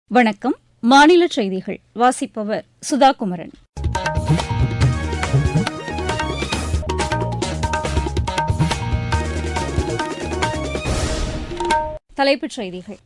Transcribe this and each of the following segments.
வணக்கம் மாநில செய்திகள் வாசிப்பவர் சுதா குமரன் தலைப்புச் செய்திகள்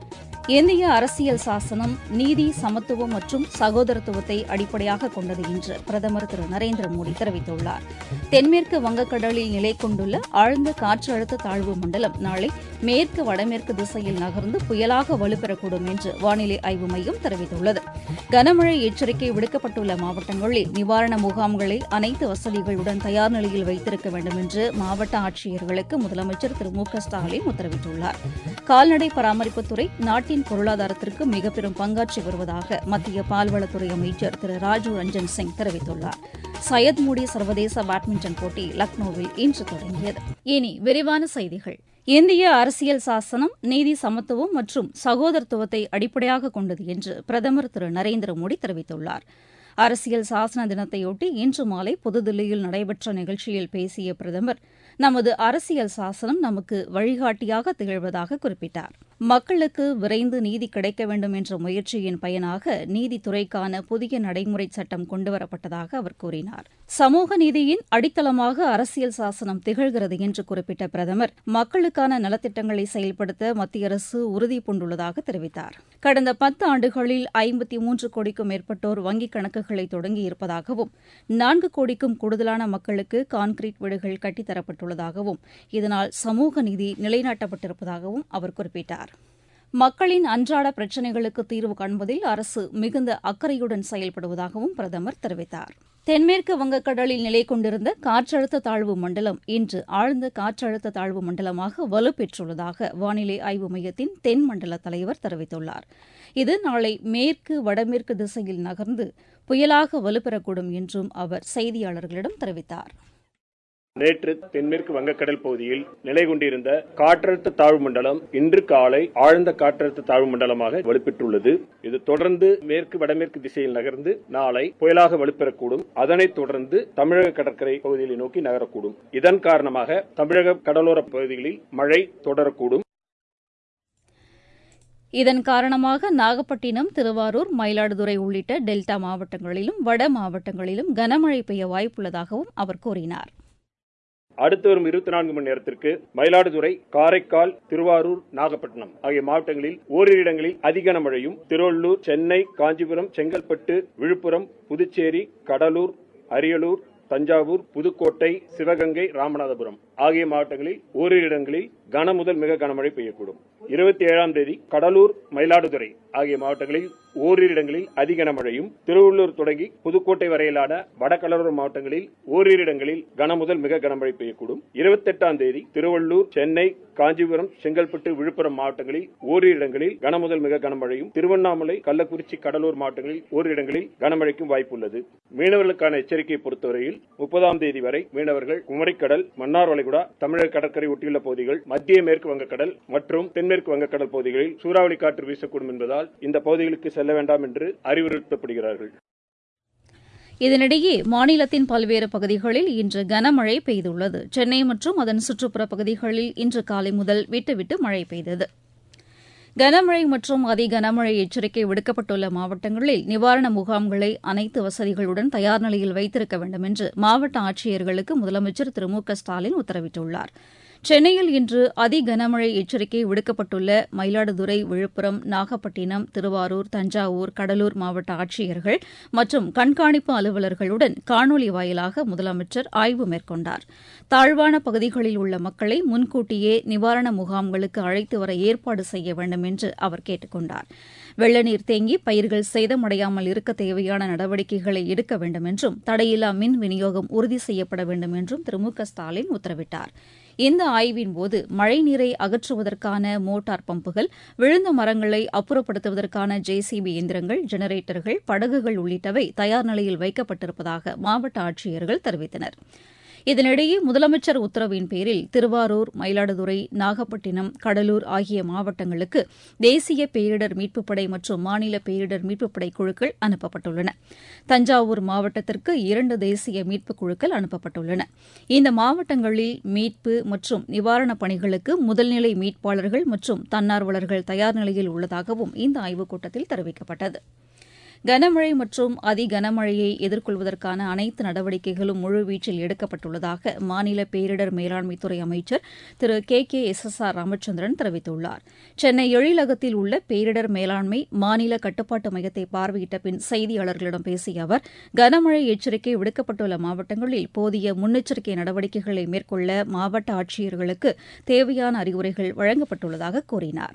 இந்திய அரசியல் சாசனம் நீதி சமத்துவம் மற்றும் சகோதரத்துவத்தை அடிப்படையாக கொண்டது என்று பிரதமர் திரு நரேந்திர மோடி தெரிவித்துள்ளார் தென்மேற்கு வங்கக்கடலில் நிலை கொண்டுள்ள ஆழ்ந்த காற்றழுத்த தாழ்வு மண்டலம் நாளை மேற்கு வடமேற்கு திசையில் நகர்ந்து புயலாக வலுப்பெறக்கூடும் என்று வானிலை ஆய்வு மையம் தெரிவித்துள்ளது கனமழை எச்சரிக்கை விடுக்கப்பட்டுள்ள மாவட்டங்களில் நிவாரண முகாம்களை அனைத்து வசதிகளுடன் தயார் நிலையில் வைத்திருக்க வேண்டும் என்று மாவட்ட ஆட்சியர்களுக்கு முதலமைச்சர் திரு மு க ஸ்டாலின் உத்தரவிட்டுள்ளார் கால்நடை பராமரிப்புத்துறை நாட்டின் பொருளாதாரத்திற்கு மிக பெரும் பங்காற்றி வருவதாக மத்திய பால்வளத்துறை அமைச்சர் திரு ராஜு ரஞ்சன் சிங் தெரிவித்துள்ளார் சையத் மூடி சர்வதேச பேட்மிண்டன் போட்டி லக்னோவில் இன்று தொடங்கியது இனி விரிவான செய்திகள் இந்திய அரசியல் சாசனம் நீதி சமத்துவம் மற்றும் சகோதரத்துவத்தை அடிப்படையாக கொண்டது என்று பிரதமர் திரு நரேந்திர மோடி தெரிவித்துள்ளார் அரசியல் சாசன தினத்தையொட்டி இன்று மாலை புதுதில்லியில் நடைபெற்ற நிகழ்ச்சியில் பேசிய பிரதமர் நமது அரசியல் சாசனம் நமக்கு வழிகாட்டியாக திகழ்வதாக குறிப்பிட்டார் மக்களுக்கு விரைந்து நீதி கிடைக்க வேண்டும் என்ற முயற்சியின் பயனாக நீதித்துறைக்கான புதிய நடைமுறை சட்டம் கொண்டுவரப்பட்டதாக அவர் கூறினார் சமூக நீதியின் அடித்தளமாக அரசியல் சாசனம் திகழ்கிறது என்று குறிப்பிட்ட பிரதமர் மக்களுக்கான நலத்திட்டங்களை செயல்படுத்த மத்திய அரசு உறுதி பூண்டுள்ளதாக தெரிவித்தார் கடந்த பத்து ஆண்டுகளில் ஐம்பத்தி மூன்று கோடிக்கும் மேற்பட்டோர் வங்கிக் கணக்குகளை தொடங்கியிருப்பதாகவும் நான்கு கோடிக்கும் கூடுதலான மக்களுக்கு கான்கிரீட் வீடுகள் கட்டித்தரப்பட்டுள்ளதாகவும் இதனால் சமூக நீதி நிலைநாட்டப்பட்டிருப்பதாகவும் அவர் குறிப்பிட்டார் மக்களின் அன்றாட பிரச்சினைகளுக்கு தீர்வு காண்பதில் அரசு மிகுந்த அக்கறையுடன் செயல்படுவதாகவும் பிரதமர் தெரிவித்தார் தென்மேற்கு வங்கக்கடலில் நிலை கொண்டிருந்த காற்றழுத்த தாழ்வு மண்டலம் இன்று ஆழ்ந்த காற்றழுத்த தாழ்வு மண்டலமாக வலுப்பெற்றுள்ளதாக வானிலை ஆய்வு மையத்தின் தென் மண்டல தலைவர் தெரிவித்துள்ளார் இது நாளை மேற்கு வடமேற்கு திசையில் நகர்ந்து புயலாக வலுப்பெறக்கூடும் என்றும் அவர் செய்தியாளர்களிடம் தெரிவித்தார் நேற்று தென்மேற்கு வங்கக்கடல் பகுதியில் நிலை கொண்டிருந்த காற்றழுத்த தாழ்வு மண்டலம் இன்று காலை ஆழ்ந்த காற்றழுத்த தாழ்வு மண்டலமாக வலுப்பெற்றுள்ளது இது தொடர்ந்து மேற்கு வடமேற்கு திசையில் நகர்ந்து நாளை புயலாக வலுப்பெறக்கூடும் அதனைத் தொடர்ந்து தமிழக கடற்கரை பகுதிகளை நோக்கி நகரக்கூடும் இதன் காரணமாக தமிழக கடலோர பகுதிகளில் மழை தொடரக்கூடும் இதன் காரணமாக நாகப்பட்டினம் திருவாரூர் மயிலாடுதுறை உள்ளிட்ட டெல்டா மாவட்டங்களிலும் வட மாவட்டங்களிலும் கனமழை பெய்ய வாய்ப்புள்ளதாகவும் அவர் கூறினார் அடுத்து வரும் இருபத்தி நான்கு மணி நேரத்திற்கு மயிலாடுதுறை காரைக்கால் திருவாரூர் நாகப்பட்டினம் ஆகிய மாவட்டங்களில் ஓரிரு இடங்களில் அதிக மழையும் திருவள்ளூர் சென்னை காஞ்சிபுரம் செங்கல்பட்டு விழுப்புரம் புதுச்சேரி கடலூர் அரியலூர் தஞ்சாவூர் புதுக்கோட்டை சிவகங்கை ராமநாதபுரம் ஆகிய மாவட்டங்களில் ஓரிரு இடங்களில் கன முதல் மிக கனமழை பெய்யக்கூடும் இருபத்தி ஏழாம் தேதி கடலூர் மயிலாடுதுறை ஆகிய மாவட்டங்களில் ஓரிரு இடங்களில் அதி கனமழையும் திருவள்ளூர் தொடங்கி புதுக்கோட்டை வரையிலான வடகடலோர மாவட்டங்களில் ஓரிரு இடங்களில் கன முதல் மிக கனமழை பெய்யக்கூடும் இருபத்தி எட்டாம் தேதி திருவள்ளூர் சென்னை காஞ்சிபுரம் செங்கல்பட்டு விழுப்புரம் மாவட்டங்களில் ஓரிரு இடங்களில் கன முதல் மிக கனமழையும் திருவண்ணாமலை கள்ளக்குறிச்சி கடலூர் மாவட்டங்களில் ஓரிரு இடங்களில் கனமழைக்கும் வாய்ப்புள்ளது மீனவர்களுக்கான எச்சரிக்கையை பொறுத்தவரையில் முப்பதாம் தேதி வரை மீனவர்கள் குமரிக்கடல் மன்னார் வளைகுடா தமிழக கடற்கரை ஒட்டியுள்ள பகுதிகள் மத்திய மேற்கு வங்கக்கடல் மற்றும் தென்மேற்கு வங்கக்கடல் பகுதிகளில் சூறாவளி காற்று வீசக்கூடும் என்பதால் இந்த பகுதிகளுக்கு செல்ல வேண்டாம் என்று அறிவுறுத்தப்படுகிறார்கள் இதனிடையே மாநிலத்தின் பல்வேறு பகுதிகளில் இன்று கனமழை பெய்துள்ளது சென்னை மற்றும் அதன் சுற்றுப்புற பகுதிகளில் இன்று காலை முதல் விட்டுவிட்டு மழை பெய்தது கனமழை மற்றும் அதி கனமழை எச்சரிக்கை விடுக்கப்பட்டுள்ள மாவட்டங்களில் நிவாரண முகாம்களை அனைத்து வசதிகளுடன் தயார் நிலையில் வைத்திருக்க வேண்டும் என்று மாவட்ட ஆட்சியர்களுக்கு முதலமைச்சர் திரு மு க ஸ்டாலின் உத்தரவிட்டுள்ளார் சென்னையில் இன்று அதி கனமழை எச்சரிக்கை விடுக்கப்பட்டுள்ள மயிலாடுதுறை விழுப்புரம் நாகப்பட்டினம் திருவாரூர் தஞ்சாவூர் கடலூர் மாவட்ட ஆட்சியர்கள் மற்றும் கண்காணிப்பு அலுவலர்களுடன் காணொலி வாயிலாக முதலமைச்சர் ஆய்வு மேற்கொண்டார் தாழ்வான பகுதிகளில் உள்ள மக்களை முன்கூட்டியே நிவாரண முகாம்களுக்கு அழைத்து வர ஏற்பாடு செய்ய வேண்டும் என்று அவர் கேட்டுக் கொண்டார் வெள்ள நீர் தேங்கி பயிர்கள் சேதமடையாமல் இருக்க தேவையான நடவடிக்கைகளை எடுக்க வேண்டும் என்றும் தடையில்லா மின் விநியோகம் உறுதி செய்யப்பட வேண்டும் என்றும் திரு மு க ஸ்டாலின் உத்தரவிட்டார் இந்த ஆய்வின் போது மழைநீரை அகற்றுவதற்கான மோட்டார் பம்புகள் விழுந்த மரங்களை அப்புறப்படுத்துவதற்கான ஜேசிபி இயந்திரங்கள் ஜெனரேட்டர்கள் படகுகள் உள்ளிட்டவை தயார் நிலையில் வைக்கப்பட்டிருப்பதாக மாவட்ட ஆட்சியர்கள் தெரிவித்தனர் இதனிடையே முதலமைச்சர் உத்தரவின் பேரில் திருவாரூர் மயிலாடுதுறை நாகப்பட்டினம் கடலூர் ஆகிய மாவட்டங்களுக்கு தேசிய பேரிடர் மீட்புப் படை மற்றும் மாநில பேரிடர் மீட்புப் படை குழுக்கள் அனுப்பப்பட்டுள்ளன தஞ்சாவூர் மாவட்டத்திற்கு இரண்டு தேசிய மீட்புக் குழுக்கள் அனுப்பப்பட்டுள்ளன இந்த மாவட்டங்களில் மீட்பு மற்றும் நிவாரணப் பணிகளுக்கு முதல்நிலை மீட்பாளர்கள் மற்றும் தன்னார்வலர்கள் தயார் நிலையில் உள்ளதாகவும் இந்த ஆய்வுக் கூட்டத்தில் தெரிவிக்கப்பட்டது கனமழை மற்றும் அதி கனமழையை எதிர்கொள்வதற்கான அனைத்து நடவடிக்கைகளும் முழுவீச்சில் எடுக்கப்பட்டுள்ளதாக மாநில பேரிடர் மேலாண்மைத்துறை அமைச்சர் திரு K K S S R Ramachandran தெரிவித்துள்ளார் சென்னை எழிலகத்தில் உள்ள பேரிடர் மேலாண்மை மாநில கட்டுப்பாட்டு மையத்தை பார்வையிட்ட பின் செய்தியாளர்களிடம் பேசிய அவர் கனமழை எச்சரிக்கை விடுக்கப்பட்டுள்ள மாவட்டங்களில் போதிய முன்னெச்சரிக்கை நடவடிக்கைகளை மேற்கொள்ள மாவட்ட ஆட்சியர்களுக்கு தேவையான அறிவுரைகள் வழங்கப்பட்டுள்ளதாக கூறினாா்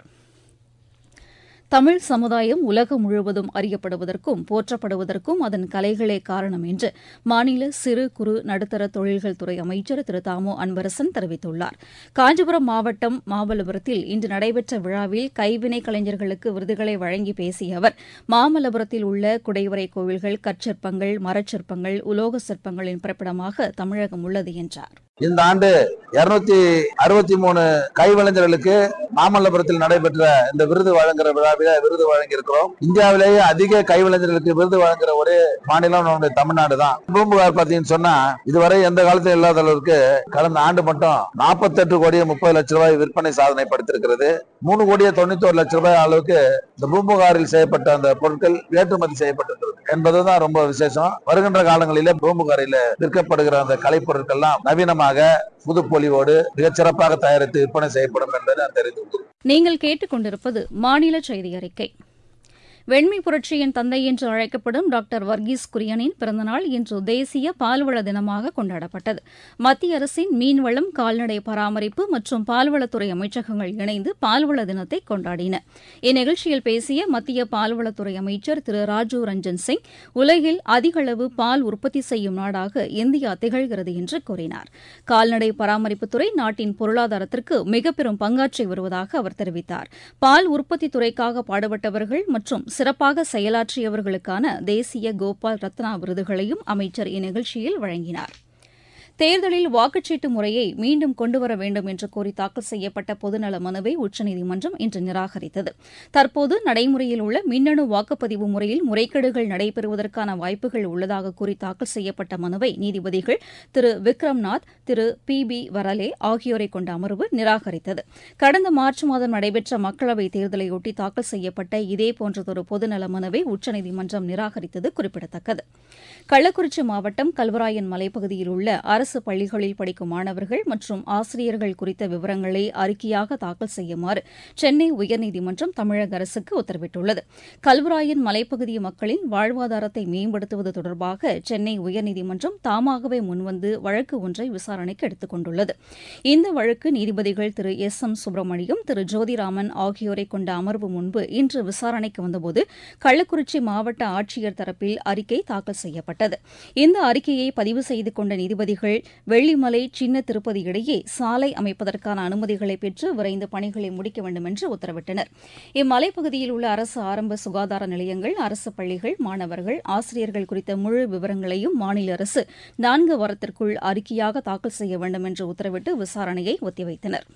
தமிழ் சமுதாயம் உலகம் முழுவதும் அறியப்படுவதற்கும் போற்றப்படுவதற்கும் அதன் கலைகளே காரணம் என்று மாநில சிறு குறு நடுத்தர தொழில்கள் துறை அமைச்சர் திரு தாமோ அன்பரசன் தெரிவித்துள்ளார் காஞ்சிபுரம் மாவட்டம் மாமல்லபுரத்தில் இன்று நடைபெற்ற விழாவில் கைவினை கலைஞர்களுக்கு விருதுகளை வழங்கி பேசிய அவர் மாமல்லபுரத்தில் உள்ள குடைவரை கோவில்கள் கற்சிற்பங்கள் மரச்சிற்பங்கள் உலோக சிற்பங்களின் பிறப்பிடமாக தமிழகம் உள்ளது என்றார் இந்த ஆண்டு இருநூத்தி அறுபத்தி மூணு கைவிளைஞர்களுக்கு மாமல்லபுரத்தில் நடைபெற்ற இந்த விருது வழங்குற விழாவில விருது வழங்கி இருக்கிறோம் இந்தியாவிலேயே அதிக கைவிளைஞர்களுக்கு விருது வழங்குற ஒரே மாநிலம் நம்முடைய தமிழ்நாடு தான் பூம்புகார் பாத்தீங்கன்னு சொன்னா இதுவரை எந்த காலத்திலும் இல்லாத அளவுக்கு கடந்த ஆண்டு மட்டும் நாற்பத்தெட்டு கோடியே முப்பது லட்சம் ரூபாய் விற்பனை சாதனை படுத்திருக்கிறது மூணு கோடியே தொண்ணூத்தி லட்சம் ரூபாய் அளவுக்கு இந்த பூம்புகாரில் செய்யப்பட்ட அந்த பொருட்கள் ஏற்றுமதி செய்யப்பட்டிருக்கிறது என்பதுதான் ரொம்ப விசேஷம் வருகின்ற காலங்களிலே பூம்புகாரில விற்கப்படுகிற அந்த கலைப்பொருட்கள்லாம் நவீனமாக புதுப்பொலிவோடு மிகச் சிறப்பாக தயாரித்து விற்பனை செய்யப்படும் என்பதை நான் தெரிவித்துள்ளேன் நீங்கள் கேட்டுக்கொண்டிருப்பது மாநில செய்தி அறிக்கை வெண்மை புரட்சியின் தந்தை என்று அழைக்கப்படும் டாக்டர் வர்கீஸ் குரியனின் பிறந்தநாள் இன்று தேசிய பால்வள தினமாக கொண்டாடப்பட்டது மத்திய அரசின் மீன்வளம் கால்நடை பராமரிப்பு மற்றும் பால்வளத்துறை அமைச்சகங்கள் இணைந்து பால்வள தினத்தை கொண்டாடின இந்நிகழ்ச்சியில் பேசிய மத்திய பால்வளத்துறை அமைச்சர் திரு ராஜீவ் ரஞ்சன் சிங் உலகில் அதிக அளவு பால் உற்பத்தி செய்யும் நாடாக இந்தியா திகழ்கிறது என்று கூறினார் கால்நடை பராமரிப்புத்துறை நாட்டின் பொருளாதாரத்திற்கு மிக பெரும் பங்காற்றி வருவதாக அவர் தெரிவித்தார் பால் உற்பத்தி துறைக்காக பாடுபட்டவர்கள் மற்றும் சிறப்பாக செயலாற்றியவர்களுக்கான தேசிய கோபால் ரத்னா விருதுகளையும் அமைச்சர் இந்நிகழ்ச்சியில் வழங்கினார் தேர்தலில் வாக்குச்சீட்டு முறையை மீண்டும் கொண்டுவர வேண்டும் என்று கோரி தாக்கல் செய்யப்பட்ட பொதுநல மனுவை உச்சநீதிமன்றம் இன்று நிராகரித்தது தற்போது நடைமுறையில் உள்ள மின்னணு வாக்குப்பதிவு முறையில் முறைகேடுகள் நடைபெறுவதற்கான வாய்ப்புகள் உள்ளதாக கூறி தாக்கல் செய்யப்பட்ட மனுவை நீதிபதிகள் திரு விக்ரம்நாத் திரு பி பி வரலே ஆகியோரை கொண்ட அமர்வு நிராகரித்தது கடந்த மார்ச் மாதம் நடைபெற்ற மக்களவைத் தேர்தலையொட்டி தாக்கல் செய்யப்பட்ட இதேபோன்றதொரு பொதுநல மனுவை உச்சநீதிமன்றம் நிராகரித்தது குறிப்பிடத்தக்கது கள்ளக்குறிச்சி மாவட்டம் கல்வராயன் மலைப்பகுதியில் உள்ள அரசு பள்ளிகளில் படிக்கும் மாணவர்கள் மற்றும் ஆசிரியர்கள் குறித்த விவரங்களை அறிக்கையாக தாக்கல் செய்யுமாறு சென்னை உயர்நீதிமன்றம் தமிழக அரசுக்கு உத்தரவிட்டுள்ளது கல்வராயன் மலைப்பகுதி மக்களின் வாழ்வாதாரத்தை மேம்படுத்துவது தொடர்பாக சென்னை உயர்நீதிமன்றம் தாமாகவே முன்வந்து வழக்கு ஒன்றை விசாரணைக்கு எடுத்துக் கொண்டுள்ளது இந்த வழக்கு நீதிபதிகள் திரு எஸ் எம் சுப்பிரமணியம் திரு ஜோதிராமன் ஆகியோரை கொண்ட அமர்வு முன்பு இன்று விசாரணைக்கு வந்தபோது கள்ளக்குறிச்சி மாவட்ட ஆட்சியர் தரப்பில் அறிக்கை தாக்கல் செய்யப்பட்டது இந்த அறிக்கையை பதிவு செய்து கொண்ட நீதிபதிகள் வெள்ளிமலை சின்ன திருப்பதி இடையே சாலை அமைப்பதற்கான அனுமதிகளை பெற்று விரைந்து பணிகளை முடிக்க வேண்டும் என்று உத்தரவிட்டனர் இம்மலைப்பகுதியில் உள்ள அரசு ஆரம்ப சுகாதார நிலையங்கள் அரசு பள்ளிகள் மாணவர்கள் ஆசிரியர்கள் குறித்த முழு விவரங்களையும் மாநில அரசு நான்கு வாரத்திற்குள் அறிக்கையாக தாக்கல் செய்ய வேண்டும் என்று உத்தரவிட்டு விசாரணையை ஒத்திவைத்தனர்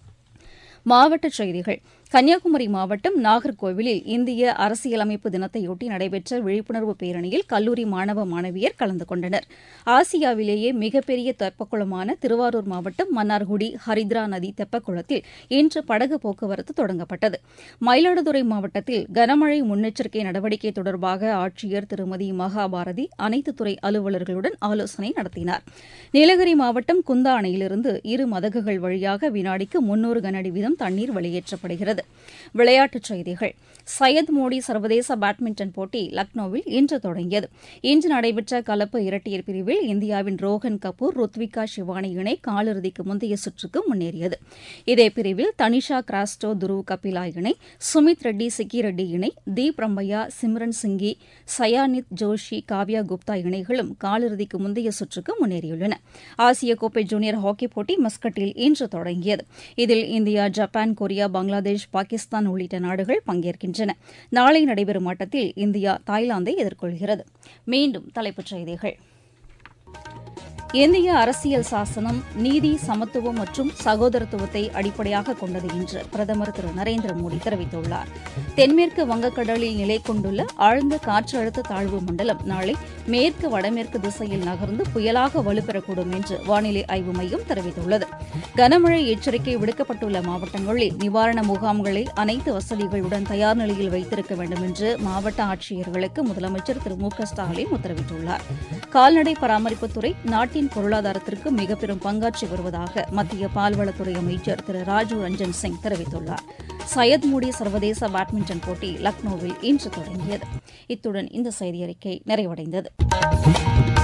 மாவட்டச் செய்திகள் கன்னியாகுமரி மாவட்டம் நாகர்கோவிலில் இந்திய அரசியலமைப்பு தினத்தையொட்டி நடைபெற்ற விழிப்புணர்வு பேரணியில் கல்லூரி மாணவ மாணவியர் கலந்து கொண்டனர் ஆசியாவிலேயே மிகப்பெரிய தெப்பக்குளமான திருவாரூர் மாவட்டம் மன்னார்குடி ஹரித்ரா நதி தெப்பக்குளத்தில் இன்று படகு போக்குவரத்து தொடங்கப்பட்டது மயிலாடுதுறை மாவட்டத்தில் கனமழை முன்னெச்சரிக்கை நடவடிக்கை தொடர்பாக ஆட்சியர் திருமதி மகாபாரதி அனைத்து துறை அலுவலர்களுடன் ஆலோசனை நடத்தினார் நீலகிரி மாவட்டம் குந்தா அணையிலிருந்து இரு மதகுகள் வழியாக வினாடிக்கு முன்னூறு கனஅடி வீதம் தண்ணீர் வெளியேற்றப்படுகிறது விளையாட்டுச் செய்திகள் சையத் மோடி சர்வதேச பேட்மிண்டன் போட்டி லக்னோவில் இன்று தொடங்கியது இன்று நடைபெற்ற கலப்பு இரட்டையர் பிரிவில் இந்தியாவின் ரோஹன் கபூர் ருத்விகா சிவானி இணை காலிறுதிக்கு முந்தைய சுற்றுக்கு முன்னேறியது இதே பிரிவில் தனிஷா கிராஸ்டோ துருவ் கபிலா இணை சுமித் ரெட்டி சிக்கி ரெட்டி இணை தீப் ரம்பையா சிம்ரன் சிங்கி சயானித் ஜோஷி காவ்யா குப்தா இணைகளும் காலிறுதிக்கு முந்தைய சுற்றுக்கு முன்னேறியுள்ளன ஆசிய கோப்பை ஜூனியர் ஹாக்கி போட்டி மஸ்கட்டில் இன்று தொடங்கியது இதில் India Japan Korea Bangladesh Pakistan உள்ளிட்ட நாடுகள் பங்கேற்கின்றன நாளை நடைபெறும் ஆட்டத்தில் இந்தியா தாய்லாந்தை எதிர்கொள்கிறது மீண்டும் தலைப்புச் செய்திகள் இந்திய அரசியல் சாசனம் நீதி சமத்துவம் மற்றும் சகோதரத்துவத்தை அடிப்படையாக கொண்டது என்று பிரதமர் திரு நரேந்திர மோடி தெரிவித்துள்ளார் தென்மேற்கு வங்கக்கடலில் நிலை கொண்டுள்ள ஆழ்ந்த காற்றழுத்த தாழ்வு மண்டலம் நாளை மேற்கு வடமேற்கு திசையில் நகர்ந்து புயலாக வலுப்பெறக்கூடும் என்று வானிலை ஆய்வு மையம் தெரிவித்துள்ளது கனமழை எச்சரிக்கை விடுக்கப்பட்டுள்ள மாவட்டங்களில் நிவாரண முகாம்களை அனைத்து வசதிகளுடன் தயார் நிலையில் வைத்திருக்க வேண்டும் என்று மாவட்ட ஆட்சியர்களுக்கு முதலமைச்சர் திரு மு க ஸ்டாலின் உத்தரவிட்டுள்ளார் கால்நடை பராமரிப்புத்துறை நாட்டின் பொருளாதாரத்திற்கு மிக பெரும் பங்காற்றி வருவதாக மத்திய பால்வளத்துறை அமைச்சர் திரு ராஜு ரஞ்சன் சிங் தெரிவித்துள்ளார் சையத் மூடி சர்வதேச பேட்மிண்டன் போட்டி லக்னோவில் இன்று தொடங்கியது இத்துடன் இந்த செய்தியறிக்கை நிறைவடைந்தது